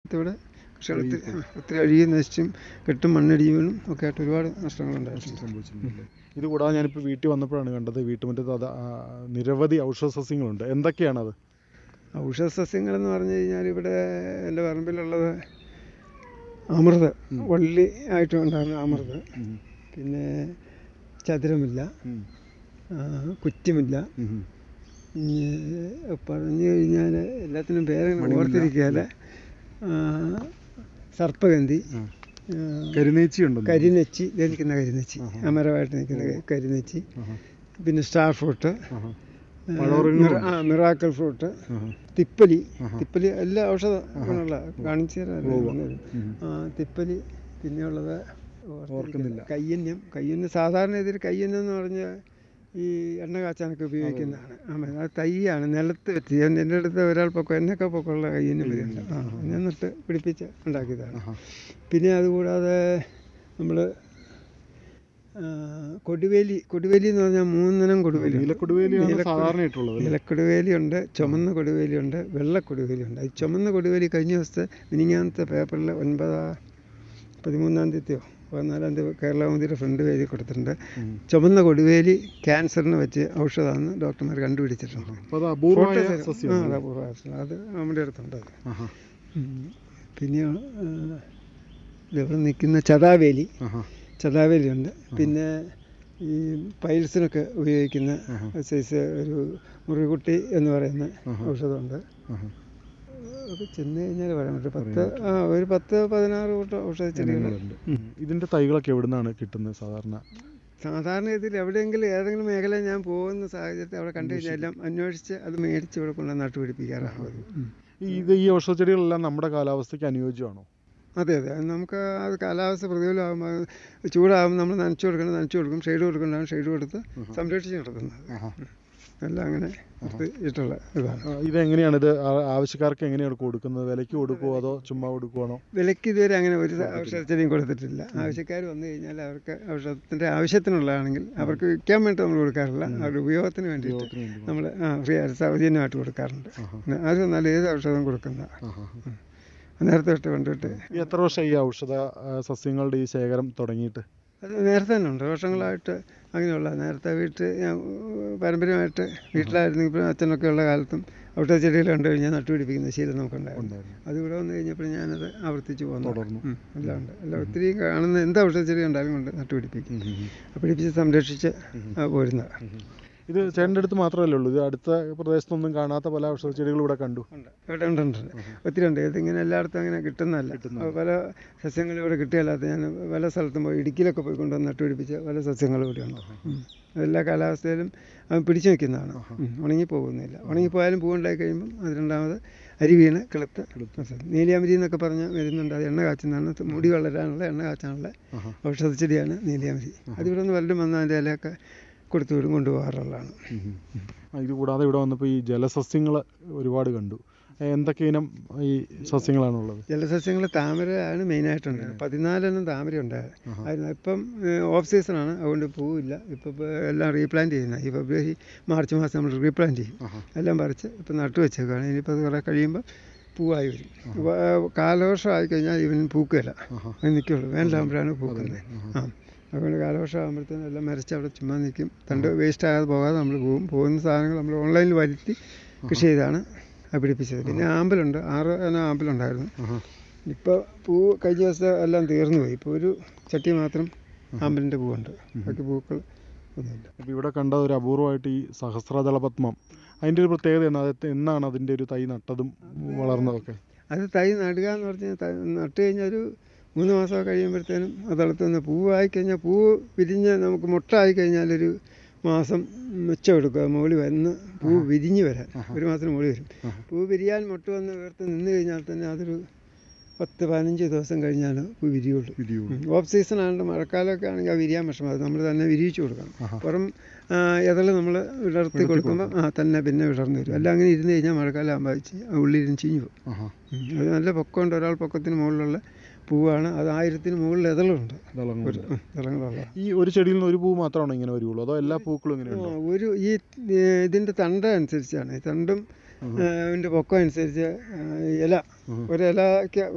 ഇവിടെ കൃഷികൾ ഒത്തിരി ആ, ഒത്തിരി അഴുകി നശിച്ചും കെട്ടും മണ്ണിടിയും ഒക്കെ ആയിട്ട് ഒരുപാട് നഷ്ടങ്ങളുണ്ടായിട്ടുണ്ട് സംഭവിച്ചിട്ടുണ്ട് ഇത് കൂടാതെ ഞാനിപ്പോൾ വീട്ടിൽ വന്നപ്പോഴാണ് കണ്ടത് വീട്ടുമുറ്റത്ത് അത് ആ, നിരവധി ഔഷധ സസ്യങ്ങളുണ്ട് എന്തൊക്കെയാണത് ഔഷധ സസ്യങ്ങളെന്ന് പറഞ്ഞു കഴിഞ്ഞാൽ ഇവിടെ എൻ്റെ പറമ്പിലുള്ളത് അമൃത് വള്ളി ആയിട്ട് ഉണ്ടാകുന്ന അമൃത് ഉം. പിന്നെ ചതുരമില്ല ഉം. ആ, കുറ്റിമില്ല ഉം. ഇനി പറഞ്ഞു കഴിഞ്ഞാൽ എല്ലാത്തിനും പേരങ്ങനെ ഓർത്തിരിക്കുകയല്ല സർപ്പഗന്ധി ആ. ആ, കരിനേച്ചി ഉണ്ടോ കരിനെച്ചി ദേ നിൽക്കുന്ന കരിനെച്ചി അമരമായിട്ട് നിൽക്കുന്ന ക- കരിനെച്ചി പിന്നെ സ്റ്റാർ ഫ്രൂട്ട് ആഹാ. ആ, പഴവർഗ്ഗങ്ങളും മിറ- ആ മിറാക്കൽ ഫ്രൂട്ട് ആഹാ. തിപ്പലി തിപ്പലി എല്ലാ ഔഷധ ഗുണമുള്ള കാണിച്ചു തരാമല്ലോ വന്നത്. ഉം. ആ തിപ്പലി പിന്നെയുള്ളത് ഓർക്കുന്നില്ല. കയ്യന്യം കയ്യന്യം സാധാരണ ഇതിൽ കയ്യന്യം എന്ന് പറഞ്ഞാൽ ഈ എണ്ണ കാച്ചാനൊക്കെ ഉപയോഗിക്കുന്നതാണ് ആമേ അത് തൈയാണ് നിലത്ത് വെച്ച് ഞാൻ എൻ്റെ അടുത്ത് ഒരാൾ പൊക്കം എന്നൊക്കെ പൊക്കമുള്ള കയ്യന്യം വരുന്നുണ്ട് ആ ഞാൻ നട്ട് പിടിപ്പിച്ച് ഉണ്ടാക്കിയതാണ് ആഹാ. പിന്നെ അതുകൂടാതെ നമ്മൾ കൊടുവേലി കൊടുവേലി എന്ന് പറഞ്ഞാൽ മൂന്നിനം കൊടുവേലി ഉണ്ട്. നീലക്കൊടുവേലിയാണ് നീലക്കൊടു- സാധാരണയായിട്ടുള്ളത് അല്ലേ? നീലക്കൊടുവേലിയുണ്ട് ചുമന്ന കൊടുവേലിയുണ്ട് വെള്ളക്കൊടുവേലിയുണ്ട് ഈ ചുമന്ന കൊടുവേലി കഴിഞ്ഞ ദിവസത്തെ മിനിങ്ങാനത്തെ പേപ്പറിൽ ഒൻപതാ പതിമൂന്നാം തീയതിയോ പതിനാലാം തീയതി കേരളമന്ത്രിയുടെ ഫ്രണ്ട് പേജിൽ കൊടുത്തിട്ടുണ്ട് ഉം. ചുമന്ന കൊടുവേലി ക്യാൻസറിന് വെച്ച് ഔഷധമാണെന്ന് ഡോക്ടർമാർ കണ്ടുപിടിച്ചിട്ടുണ്ട് അപ്പോൾ അത് അപൂർവമായ ഫോട്ടോ തരാം. സസ്യം ആ, അത് അപൂർവമായിട്ടുള്ള. അത് നമ്മുടെ അടുത്തുണ്ട് അത് ആഹാ. ഉം. പിന്നെ ആ, ഇതിവിടെ നിൽക്കുന്ന ചതാവേലി ആഹാ. ചതാവേലിയുണ്ട് പിന്നെ ഈ പൈൽസിനൊക്കെ ഉപയോഗിക്കുന്ന ആഹാ. സൈസ് ഒരു മുറികുട്ടി എന്ന് പറയുന്ന ആഹാ. ഔഷധമുണ്ട് ആഹാ. അത് ചെന്ന് കഴിഞ്ഞാൽ പറയാൻ പറ്റും പത്ത് ആ ഒരു പത്ത് പതിനാറ് കൂട്ടം ഔഷധ ചെടികൾ ഇനങ്ങളുണ്ട്. ഇതിന്റെ തൈകളൊക്കെ എവിടുന്നാണ് കിട്ടുന്നത് സാധാരണ സാധാരണ ഇതിൽ എവിടെയെങ്കിലും ഏതെങ്കിലും മേഖല ഞാൻ പോകുന്ന സാഹചര്യത്തിൽ അവിടെ കണ്ടു കഴിഞ്ഞാൽ എല്ലാം അന്വേഷിച്ച് അത് മേടിച്ച് ഇവിടെ കൊണ്ട് നട്ടുപിടിപ്പിക്കാറാണ് പതിവ്. ഉം. ഈ ഇത് ഈ ഔഷധ ചെടികളെല്ലാം നമ്മുടെ കാലാവസ്ഥയ്ക്ക് അനുയോജ്യമാണോ അതെ അതെ അത് നമുക്ക് അത് കാലാവസ്ഥ പ്രതികൂലമാകുമ്പോൾ ചൂടാകുമ്പോൾ നമ്മൾ നനച്ചു കൊടുക്കണം നനച്ചു കൊടുക്കും ഷെയ്ഡ് കൊടുക്കേണ്ടതാണ് ഷെയ്ഡ് കൊടുത്ത് സംരക്ഷിച്ച് നടത്തുന്നത് എല്ലാം അങ്ങനെ ഇട്ടുള്ള ഇതാണ് ആ, ഇതെങ്ങനെയാണ് ഇത് ആ- ആവശ്യക്കാർക്ക് എങ്ങനെയാണ് കൊടുക്കുന്നത് വിലയ്ക്ക് കൊടുക്കുമോ അതോ ചുമ്മാ കൊടുക്കുവാണോ വിലയ്ക്ക് ഇതുവരെ അങ്ങനെ ഒരു ഔഷധച്ചെടിയും കൊടുത്തിട്ടില്ല ആവശ്യക്കാർ വന്നു കഴിഞ്ഞാൽ അവർക്ക് ഔഷധത്തിൻ്റെ ആവശ്യത്തിനുള്ളതാണെങ്കിൽ അവർക്ക് വിൽക്കാൻ വേണ്ടി നമ്മൾ കൊടുക്കാറില്ല അവരുടെ ഉപയോഗത്തിന് വേണ്ടിയിട്ട് ഉപയോഗത്തിന് വേണ്ടി നമ്മൾ ആ ഫ്രീ ആയിട്ട് സൗജന്യമായിട്ട് കൊടുക്കാറുണ്ട് അത് നല്ല ഏത് ഔഷധം കൊടുക്കുന്ന ആഹാ. നേരത്തെ തൊട്ട് കൊണ്ടിട്ട് ഈ എത്ര വർഷം ഈ ഔഷധ ആ, സസ്യങ്ങളുടെ ഈ ശേഖരം തുടങ്ങിയിട്ട് അത് നേരത്തെ തന്നെ ഉണ്ട് വർഷങ്ങളായിട്ട് അങ്ങനെയുള്ള നേരത്തെ വീട്ടിൽ ഞാൻ ഏഹ്, പാരമ്പര്യമായിട്ട് വീട്ടിലായിരുന്നു ഇപ്പോൾ അച്ഛനൊക്കെ ഉള്ള കാലത്തും ഔഷധ ചെടികൾ കണ്ടു കഴിഞ്ഞാൽ നട്ടുപിടിപ്പിക്കുന്ന ശീലം നമുക്കുണ്ടായിരുന്നു ഉണ്ടായിരുന്നു. അത് ഇവിടെ വന്നു കഴിഞ്ഞപ്പോൾ ഞാനത് ആവർത്തിച്ച് പോകുന്നു തുടർന്നു. എല്ലാം ഉണ്ട് എല്ലാം ഒത്തിരി കാണുന്ന എന്ത് ഔഷധ ചെടി കണ്ടാലും കൊണ്ട് നട്ടുപിടിപ്പിക്കും ഉം, ഉം, ഉം. ആ പിടിപ്പിച്ച് സംരക്ഷിച്ച് ആ, പോരുന്നത് ഇത് ചേട്ടൻ്റെ അടുത്ത് മാത്രമല്ലേ ഉള്ളൂ ഇത് അടുത്ത പ്രദേശത്തൊന്നും കാണാത്ത പല ഔഷധ ചെടികളും ഇവിടെ കണ്ടു ഉണ്ട് ഇവിടെ ഉണ്ട് ഉണ്ട് ഉണ്ട്. ഒത്തിരി ഉണ്ട് ഇതിങ്ങനെ എല്ലായിടത്തും അങ്ങനെ കിട്ടുന്നതല്ല അത് പല സസ്യങ്ങളും ഇവിടെ കിട്ടുകയല്ലാത്ത ഞാൻ പല സ്ഥലത്തും പോയി ഇടുക്കിയിലൊക്കെ പോയി കൊണ്ടുവന്ന് നട്ടുപിടിപ്പിച്ച പല സസ്യങ്ങളും ഇവിടെ ഉണ്ട് ഉം. എല്ലാ കാലാവസ്ഥയിലും അത് പിടിച്ചു നിൽക്കുന്നതാണ് ഉം. ഉണങ്ങി പോകുന്നില്ല ഉണങ്ങിപ്പോയാലും പൂവുണ്ടായി കഴിയുമ്പം അത് രണ്ടാമത് അരി വീണ് കിളുത്ത് നീലിയാമരി എന്നൊക്കെ പറഞ്ഞ വരുന്നുണ്ട് അത് എണ്ണ കാച്ചുന്നതാണ് മുടി വളരാനുള്ള എണ്ണ കാച്ചാനുള്ള ആഹാ. ഔഷധ ചെടിയാണ് നീലിയാമരി അതിവിടെ നിന്ന് വല്ലതും വന്ന് അതിൻ്റെ ഇലയൊക്കെ കൊടുത്തു വിടും കൊണ്ടുപോകാറുള്ളതാണ് ഉം, ഉം. ആ, ഇത് കൂടാതെ ഇവിടെ വന്നപ്പോൾ ഈ ജലസസ്യങ്ങൾ ഒരുപാട് കണ്ടു ഏ, എന്തൊക്കെ ഇനം ഈ സസ്യങ്ങളാണുള്ളത് ജലസസ്യങ്ങൾ താമരയാണ് മെയിനായിട്ടുണ്ട് പതിനാലെണ്ണം താമര ഉണ്ടായത് ഇപ്പം ഓഫ് സീസണാണ് അതുകൊണ്ട് പൂവില്ല ഇപ്പം ഇപ്പം എല്ലാം റീപ്ലാന്റ് ചെയ്യുന്ന ഈ ഫെബ്രുവരി മാർച്ച് മാസം നമ്മൾ റീപ്ലാന്റ് ചെയ്യും ആഹാ. എല്ലാം പറിച്ച് ഇപ്പം നട്ടു വെച്ചേക്കാണ് ഇനിയിപ്പോൾ അത് കുറേ കഴിയുമ്പോൾ പൂവായി വരും വ- കാലവർഷം ആയിക്കഴിഞ്ഞാൽ ഇവൻ പൂക്കുകയില്ല ആഹാ. അത് നിൽക്കുള്ളൂ വേനലാകുമ്പോഴാണ് പൂക്കുന്നത് ആ അതുകൊണ്ട് കാലവർഷം ആകുമ്പോഴത്തേനും എല്ലാം മരിച്ച് അവിടെ ചുമ്മാ നിൽക്കും തണ്ട് വേസ്റ്റ് ആകാതെ പോകാതെ നമ്മൾ പോകും പോകുന്ന സാധനങ്ങൾ നമ്മൾ ഓൺലൈനിൽ വരുത്തി കൃഷി ചെയ്താണ് അത് പിടിപ്പിച്ചത് പിന്നെ ആമ്പലുണ്ട് ആറ് ഇനം ആമ്പലുണ്ടായിരുന്നു ആഹാ. ഇപ്പോൾ പൂ കഴിഞ്ഞ ദിവസം എല്ലാം തീർന്നു പോയി ഇപ്പോൾ ഒരു ചട്ടി മാത്രം ആമ്പലിൻ്റെ പൂവുണ്ട് ബാക്കി പൂക്കൾ ഒന്നുമില്ല അപ്പോൾ ഇവിടെ കണ്ട ഒരു അപൂർവമായിട്ട് ഈ സഹസ്രദള പത്മം അതിൻ്റെ ഒരു പ്രത്യേകത എന്നാ അത് എന്നാണ് അതിൻ്റെ ഒരു തൈ നട്ടതും വളർന്നതൊക്കെ അത് തൈ നടുക എന്ന് പറഞ്ഞാൽ ത- നട്ട് കഴിഞ്ഞാൽ ഒരു മൂന്ന് മാസമൊക്കെ കഴിയുമ്പോഴത്തേനും അതളത്ത് നിന്ന് പൂവായി കഴിഞ്ഞാൽ പൂ വിരിഞ്ഞ് നമുക്ക് മുട്ട ആയി കഴിഞ്ഞാലൊരു മാസം മിച്ചം എടുക്കുക മുകളിൽ വന്ന് പൂ വിരിഞ്ഞ് വരാൻ ഒരു മാസത്തിന് മുകളിൽ വരും പൂ വിരിയാൻ മുട്ട വന്ന് ഉയർത്ത് നിന്ന് കഴിഞ്ഞാൽ തന്നെ അതൊരു പത്ത് പതിനഞ്ച് ദിവസം കഴിഞ്ഞാണ് പൂ വിരിയുള്ളൂ വിരിയുള്ളൂ. ഓഫ് സീസൺ ആണെങ്കിൽ മഴക്കാലമൊക്കെ ആണെങ്കിൽ ആ വിരിയാൻ വിഷമം അത് നമ്മൾ തന്നെ വിരിയിച്ചു കൊടുക്കണം പുറം ഇതള് നമ്മൾ വിടർത്തി കൊടുക്കുമ്പോൾ ആ തന്നെ പിന്നെ വിടർന്ന് വരും അല്ല അങ്ങനെ ഇരുന്ന് കഴിഞ്ഞാൽ മഴക്കാലം ആകുമ്പോൾ ഉള്ളിരുന്ന് ചീഞ്ഞു പോകും ആഹാ. ഉം. അത് നല്ല പൊക്കമുണ്ട് ഒരാൾ പൊക്കത്തിന് മുകളിലുള്ള പൂവാണ് അത് ആയിരത്തിന് മുകളിൽ ഇതളുണ്ട് ദളങ്ങൾ. ഒരു ഉം, ഇതളുകളുള്ള ഈ ഒരു ചെടിയിൽ നിന്ന് ഒരു പൂ മാത്രമാണോ ഇങ്ങനെ വരുള്ളൂ അതോ എല്ലാ പൂക്കളും ഇങ്ങനെ ആ, ഉണ്ടോ ഒരു ഈ ഏ, ഇതിൻ്റെ തണ്ട അനുസരിച്ചാണ് ഈ തണ്ടും ഇതിൻ്റെ പൊക്കം അനുസരിച്ച് ആ, ഇല ഒരു ഇലയ്ക്ക്